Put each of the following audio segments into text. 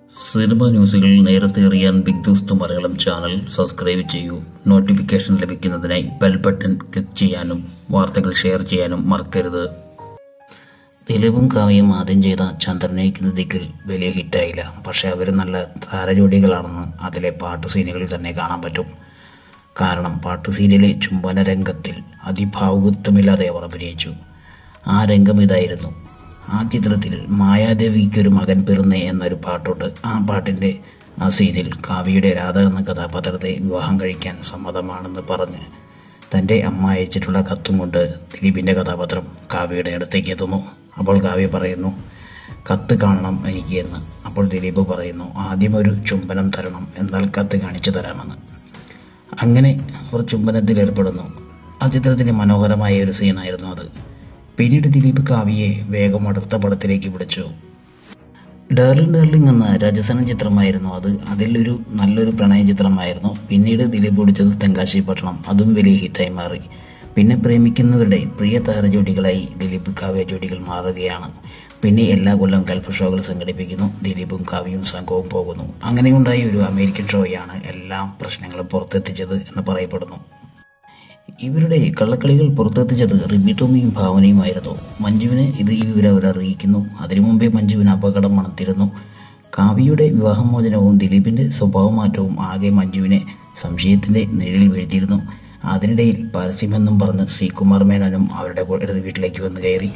cinema ന്യൂസുകൾ നേരത്തെ അറിയാൻ Big Dost Malayalam channel subscribe ചെയ്യൂ നോട്ടിഫിക്കേഷൻ ലഭിക്കുന്നതിനായി ബെൽ ബട്ടൺ ക്ലിക്ക് ചെയ്യാനും വാർത്തകൾ ഷെയർ ചെയ്യാനും മറക്കരുത് ദിലീപും കാവ്യയും ആദ്യം ചെയ്ത ചന്ദ്രനയിക്കുന്ന ദിക്കിൽ വലിയ ഹിറ്റായില്ല പക്ഷേ അവർ നല്ല താരജോഡികളാണെന്ന് അതിലെ പാട്ട് സീനുകളിൽ തന്നെ കാണാൻ പറ്റും കാരണം പാട്ട് സീനിലെ ചുംബന രംഗത്തിൽ അതിഭാവുകത്വമില്ലാതെ അവർ അഭിനയിച്ചു ആ രംഗം ഇതായിരുന്നു ആ ചിത്രത്തിൽ മായാദേവിക്കൊരു മകൻ പിറന്നേ എന്നൊരു പാട്ടുണ്ട് ആ പാട്ടിൻ്റെ ആ സീനിൽ കാവ്യയുടെ രാധ എന്ന കഥാപാത്രത്തെ വിവാഹം കഴിക്കാൻ സമ്മതമാണെന്ന് പറഞ്ഞ് തൻ്റെ അമ്മ അയച്ചിട്ടുള്ള കത്തും കൊണ്ട് ദിലീപിൻ്റെ കഥാപാത്രം കാവ്യയുടെ അടുത്തേക്ക് എത്തുന്നു അപ്പോൾ കാവ്യ പറയുന്നു കത്ത് കാണണം എനിക്ക് എന്ന് അപ്പോൾ ദിലീപ് പറയുന്നു ആദ്യം ഒരു ചുംബനം തരണം എന്നാൽ കത്ത് കാണിച്ചു തരാമെന്ന് അങ്ങനെ അവർ ചുംബനത്തിൽ ഏർപ്പെടുന്നു ആ ചിത്രത്തിലെ മനോഹരമായ ഒരു സീനായിരുന്നു അത് പിന്നീട് ദിലീപ് കാവ്യയെ വേഗം അടുത്ത പടത്തിലേക്ക് വിളിച്ചു ഡാർലിംഗ് ഡാർലിംഗ് എന്ന രാജസ്ഥാൻ ചിത്രമായിരുന്നു അത് അതിലൊരു നല്ലൊരു പ്രണയ ചിത്രമായിരുന്നു പിന്നീട് ദിലീപ് ഓടിച്ചത് തെങ്കാശി പട്ടണം അതും വലിയ ഹിറ്റായി മാറി പിന്നെ പ്രേമിക്കുന്നവരുടെ പ്രിയ താരജോഡികളായി ദിലീപ് കാവ്യ ജോഡികൾ മാറുകയാണ് പിന്നെ എല്ലാ കൊല്ലം ഗൾഫ് ഷോകൾ സംഘടിപ്പിക്കുന്നു ദിലീപും കാവ്യയും സംഘവും പോകുന്നു അങ്ങനെയുണ്ടായ ഒരു അമേരിക്കൻ ഷോയാണ് എല്ലാ പ്രശ്നങ്ങളും പുറത്തെത്തിച്ചത് എന്ന് പറയപ്പെടുന്നു ഇവരുടെ കള്ളക്കളികൾ പുറത്തെത്തിച്ചത് റിബി ടോമിയും ഭാവനയുമായിരുന്നു മഞ്ജുവിന് ഇത് ഈ വിവരം അവർ അറിയിക്കുന്നു അതിനു മുമ്പേ മഞ്ജുവിന് അപകടം മണത്തിരുന്നു കാവ്യയുടെ വിവാഹമോചനവും ദിലീപിന്റെ സ്വഭാവമാറ്റവും ആകെ മഞ്ജുവിനെ സംശയത്തിന്റെ നിഴലിൽ വീഴ്ത്തിയിരുന്നു അതിനിടയിൽ പരസ്യമെന്നും പറഞ്ഞ് ശ്രീകുമാർ മേനോനും അവരുടെ കൂടെ വീട്ടിലേക്ക് വന്ന് കയറി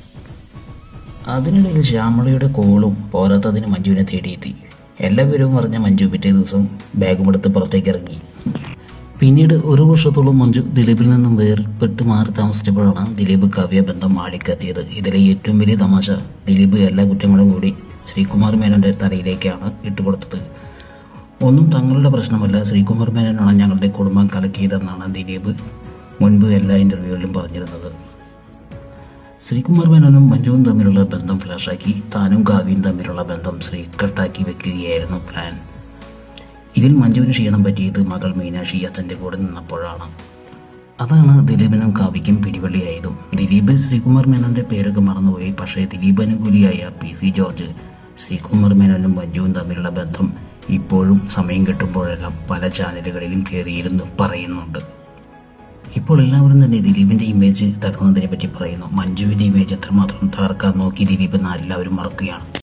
അതിനിടയിൽ ശ്യാമളയുടെ കോളും പോരാത്തതിന് മഞ്ജുവിനെ തേടിയെത്തി എല്ലാ വിവരവും അറിഞ്ഞ മഞ്ജു പിറ്റേ ദിവസം ബാഗുമെടുത്ത് പുറത്തേക്ക് ഇറങ്ങി പിന്നീട് ഒരു വർഷത്തോളം മഞ്ജു ദിലീപിൽ നിന്നും വേർപെട്ട് മാറി താമസിച്ചപ്പോഴാണ് ദിലീപ് കാവ്യ ബന്ധം ആളിക്കത്തിയത് ഇതിലെ ഏറ്റവും വലിയ തമാശ ദിലീപ് എല്ലാ കുറ്റങ്ങളും കൂടി ശ്രീകുമാർ മേനോന്റെ തലയിലേക്കാണ് ഇട്ടുകൊടുത്തത് ഒന്നും തങ്ങളുടെ പ്രശ്നമല്ല ശ്രീകുമാർ മേനോനാണ് ഞങ്ങളുടെ കുടുംബം കലക്കിയതെന്നാണ് ദിലീപ് മുൻപ് എല്ലാ ഇന്റർവ്യൂകളിലും പറഞ്ഞിരുന്നത് ശ്രീകുമാർ മേനോനും മഞ്ജുവും തമ്മിലുള്ള ബന്ധം ഫ്ലാഷാക്കി താനും കാവ്യയും തമ്മിലുള്ള ബന്ധം ശ്രീകട്ടാക്കി വെക്കുകയായിരുന്നു പ്ലാൻ ഇതിൽ മഞ്ജുവിന് ക്ഷീണം പറ്റിയത് മകൾ മീനാക്ഷി അച്ഛൻ്റെ കൂടെ നിന്നപ്പോഴാണ് അതാണ് ദിലീപിനും കാവ്യയ്ക്കും പിടിവള്ളിയായതും ദിലീപ് ശ്രീകുമാർ മേനോന്റെ പേരൊക്കെ മറന്നുപോയി പക്ഷേ ദിലീപ് അനുകൂലിയായ പി സി ജോർജ് ശ്രീകുമാർ മേനോനും മഞ്ജുവും തമ്മിലുള്ള ബന്ധം ഇപ്പോഴും സമയം കിട്ടുമ്പോഴെല്ലാം പല ചാനലുകളിലും കയറിയിരുന്നു പറയുന്നുണ്ട് ഇപ്പോൾ എല്ലാവരും തന്നെ ദിലീപിന്റെ ഇമേജ് തകർന്നതിനെ പറ്റി പറയുന്നു മഞ്ജുവിന്റെ ഇമേജ് എത്രമാത്രം തകർക്കാൻ നോക്കി ദിലീപ് എന്ന് എല്ലാവരും മറക്കുകയാണ്